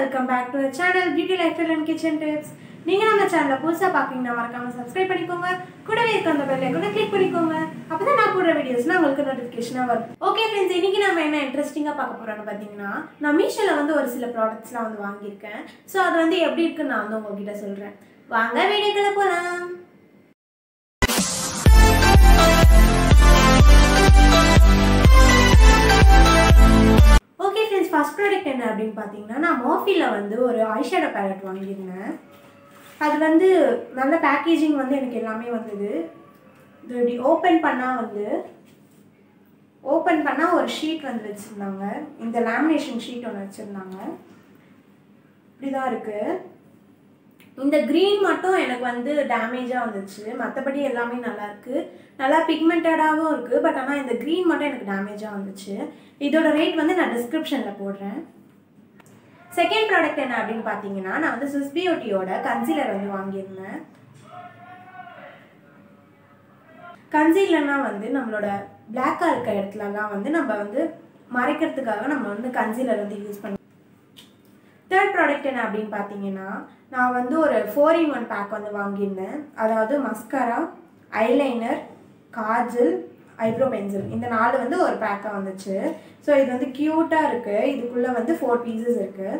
welcome back to channel beauty lifestyle and kitchen tips நீங்கள் நம்ம சேனலை புதுசாக பார்க்குறீங்கன்னா மறக்காம சப்ஸ்கிரைப் பண்ணிக்கோங்க கூடவே இருக்க அந்த பெல்லை கூட கிளிக் பண்ணிக்கோங்க அப்போ தான் நான் போடுற வீடியோஸ்லாம் உங்களுக்கு நோட்டிஃபிகேஷனாக வரும் ஓகே ஃப்ரெண்ட்ஸ் இன்னைக்கு நம்ம என்ன இன்ட்ரெஸ்டிங்காக பார்க்க போகிறோம்னு பார்த்தீங்கன்னா நான் மீஷோவில் வந்து ஒரு சில ப்ராடக்ட்ஸ்லாம் வந்து வாங்கியிருக்கேன் ஸோ அது வந்து எப்படி இருக்குன்னு நான் வந்து உங்ககிட்ட சொல்கிறேன் வாங்க வீடியோக்குள்ள போகலாம் ஓகே ஃப்ரெண்ட்ஸ் ஃபர்ஸ்ட் ப்ராடக்ட் என்ன அப்படின்னு பார்த்தீங்கன்னா நான் மோஃபியில் வந்து ஒரு ஐஷேடோ பேலட் வாங்கியிருந்தேன் அது வந்து நல்ல பேக்கேஜிங் வந்து எனக்கு எல்லாமே வந்தது இது இப்படி ஓப்பன் பண்ணால் வந்து ஓப்பன் பண்ணால் ஒரு ஷீட் வந்து வச்சுருந்தாங்க இந்த லேமினேஷன் ஷீட் ஒன்று வச்சுருந்தாங்க இப்படி தான் இருக்குது இந்த க்ரீன் மட்டும் எனக்கு வந்து டேமேஜாக வந்துச்சு மற்றபடி எல்லாமே நல்லா இருக்கு நல்லா பிக்மெண்டடாகவும் இருக்குது பட் ஆனால் இந்த க்ரீன் மட்டும் எனக்கு டேமேஜாக வந்துச்சு இதோட ரேட் வந்து நான் டிஸ்கிரிப்ஷனில் போடுறேன் செகண்ட் ப்ராடக்ட் என்ன அப்படின்னு பார்த்தீங்கன்னா நான் வந்து சுஸ் பியூட்டியோட கன்சீலர் வந்து வாங்கியிருந்தேன் கன்சீலர்னா வந்து நம்மளோட பிளாக்காக இருக்க இடத்துலலாம் வந்து நம்ம வந்து மறைக்கிறதுக்காக நம்ம வந்து கன்சீலர் வந்து யூஸ் பண்ணி தேர்ட் ப்ராடக்ட் என்ன அப்படின்னு பார்த்தீங்கன்னா நான் வந்து ஒரு ஃபோர் இன் ஒன் பேக் வந்து வாங்கியிருந்தேன் அதாவது mascara eyeliner kajal eyebrow pencil இந்த நாலு வந்து ஒரு பேக்காக வந்துச்சு ஸோ இது வந்து க்யூட்டாக இருக்குது இதுக்குள்ளே வந்து ஃபோர் பீசஸ் இருக்குது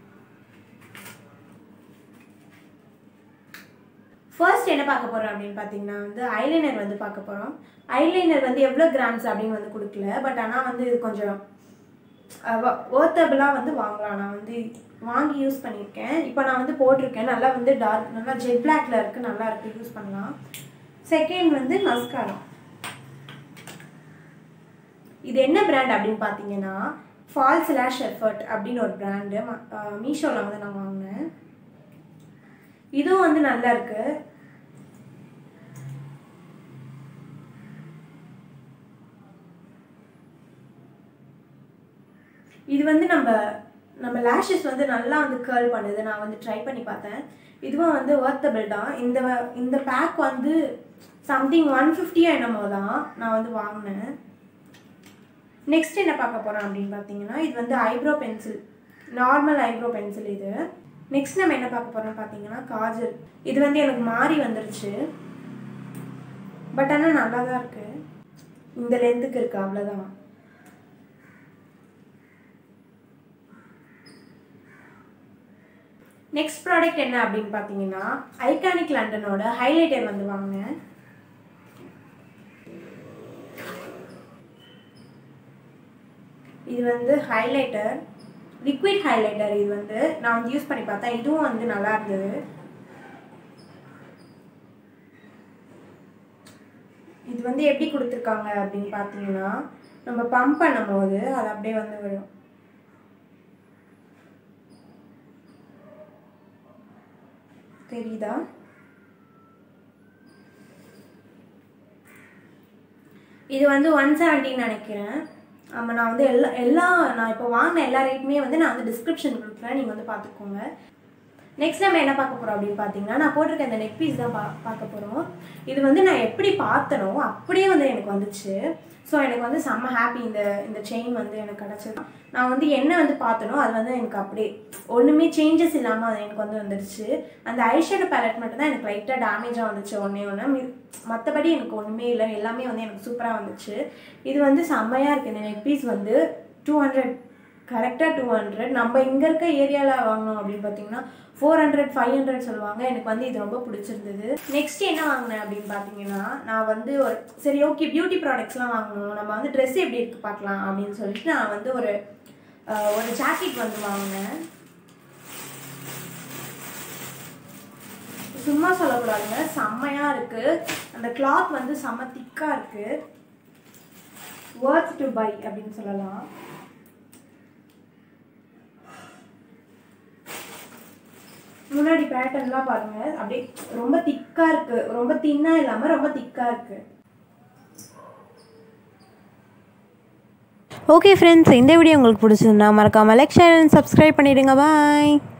ஃபர்ஸ்ட் என்ன பார்க்க போகிறோம் அப்படின்னு பார்த்தீங்கன்னா வந்து ஐலைனர் வந்து பார்க்க போகிறோம் ஐலைனர் வந்து எவ்வளோ கிராம்ஸ் அப்படின்னு வந்து கொடுக்கல பட் ஆனால் வந்து இது கொஞ்சம் ஓர்த்தபிளாக வந்து வாங்கலாம் நான் வந்து வாங்கி யூஸ் பண்ணியிருக்கேன் இப்போ நான் வந்து போட்டிருக்கேன் நல்லா வந்து டார்க் நல்லா ஜெட் பிளாக்ல இருக்குது நல்லா இருக்குது யூஸ் பண்ணலாம் செகண்ட் வந்து மஸ்காரா இது என்ன பிராண்ட் அப்படின்னு பார்த்தீங்கன்னா ஃபால்ஸ் லேஷ் எஃபர்ட் அப்படின்னு ஒரு பிராண்டு மீஷோவில் வந்து நான் வாங்கினேன் இதுவும் வந்து நல்லா இருக்கு இது வந்து நம்ம நம்ம லேஷஸ் வந்து நல்லா வந்து கேர்ள் பண்ணுது நான் வந்து ட்ரை பண்ணி பார்த்தேன் இதுவும் வந்து ஒர்த்தபிள் தான் இந்த இந்த பேக் வந்து சம்திங் ஒன் ஃபிஃப்டியோ என்னமோ தான் நான் வந்து வாங்கினேன் நெக்ஸ்ட் என்ன பார்க்க போகிறோம் அப்படின்னு பார்த்தீங்கன்னா இது வந்து eyebrow pencil normal eyebrow pencil இது நெக்ஸ்ட் நம்ம என்ன பார்க்க போகிறோம் பார்த்தீங்கன்னா காஜல் இது வந்து எனக்கு மாறி வந்துருச்சு பட் ஆனால் நல்லா தான் இருக்குது இந்த லென்த்துக்கு இருக்குது அவ்வளோதான் நெக்ஸ்ட் ப்ராடக்ட் என்ன அப்படின்னு பார்த்தீங்கன்னா ஐகானிக் லண்டனோட ஹைலைட்டர் வந்து வாங்கினேன் இது வந்து ஹைலைட்டர் லிக்விட் ஹைலைட்டர் இது வந்து நான் வந்து யூஸ் பண்ணி பார்த்தேன் இதுவும் வந்து நல்லா இருந்தது இது வந்து எப்படி கொடுத்துருக்காங்க அப்படின்னு பார்த்தீங்கன்னா நம்ம பம்ப் பண்ணும்போது அது அப்படியே வந்து வரும் தெரியுதா இது வந்து ஒன் செவன்ட்டின்னு நினைக்கிறேன் ஆமாம் நான் வந்து எல்லா எல்லா நான் இப்போ வாங்கின எல்லா ரேட்டுமே வந்து நான் வந்து டிஸ்கிரிப்ஷன் கொடுக்குறேன் நீங்கள் வந்து பார்த்துக்கோங்க நெக்ஸ்ட் நம்ம என்ன பார்க்க போகிறோம் அப்படின்னு பார்த்தீங்கன்னா நான் போட்டிருக்க இந்த நெக் பீஸ் தான் பா பார்க்க போகிறோம் இது வந்து நான் எப்படி பார்த்தனோ அப்படியே வந்து எனக்கு வந்துச்சு ஸோ எனக்கு வந்து செம்ம ஹாப்பி இந்த இந்த செயின் வந்து எனக்கு கிடச்சது நான் வந்து என்ன வந்து பார்த்தனோ அது வந்து எனக்கு அப்படியே ஒன்றுமே சேஞ்சஸ் இல்லாமல் அது எனக்கு வந்து வந்துடுச்சு அந்த ஐஷேடோ பேலட் மட்டும் தான் எனக்கு லைட்டாக டேமேஜாக வந்துச்சு ஒன்றே ஒன்று மற்றபடி எனக்கு ஒன்றுமே இல்லை எல்லாமே வந்து எனக்கு சூப்பராக வந்துச்சு இது வந்து செம்மையாக இருக்குது இந்த நெக் பீஸ் வந்து டூ ஹண்ட்ரட் கரெக்டாக டூ ஹண்ட்ரட் நம்ம இங்கே இருக்க ஏரியாவில் வாங்கினோம் அப்படின்னு பார்த்தீங்கன்னா ஃபோர் ஹண்ட்ரட் ஃபைவ் ஹண்ட்ரட் சொல்லுவாங்க எனக்கு வந்து இது ரொம்ப பிடிச்சிருந்தது நெக்ஸ்ட் என்ன வாங்கினேன் அப்படின்னு பார்த்தீங்கன்னா நான் வந்து ஒரு சரி ஓகே பியூட்டி ப்ராடக்ட்ஸ்லாம் வாங்கணும் நம்ம வந்து ட்ரெஸ் எப்படி இருக்கு பார்க்கலாம் அப்படின்னு சொல்லிட்டு நான் வந்து ஒரு ஒரு ஜாக்கெட் வந்து வாங்கினேன் சும்மா சொல்லக்கூடாதுங்க செம்மையாக இருக்குது அந்த கிளாத் வந்து செம்ம திக்காக இருக்குது ஒர்த் டு பை அப்படின்னு சொல்லலாம் முன்னாடி பேட்டர்ன்லாம் பாருங்க அப்படியே ரொம்ப திக்கா இருக்கு ரொம்ப தின்னா இல்லாம ரொம்ப திக்கா இருக்கு ஓகே ஃப்ரெண்ட்ஸ் இந்த வீடியோ உங்களுக்கு பிடிச்சிருந்தா மறக்காமல் லைக் ஷேர் அண்ட் சப்ஸ்கிரைப் பண்ணிடுங்க பாய்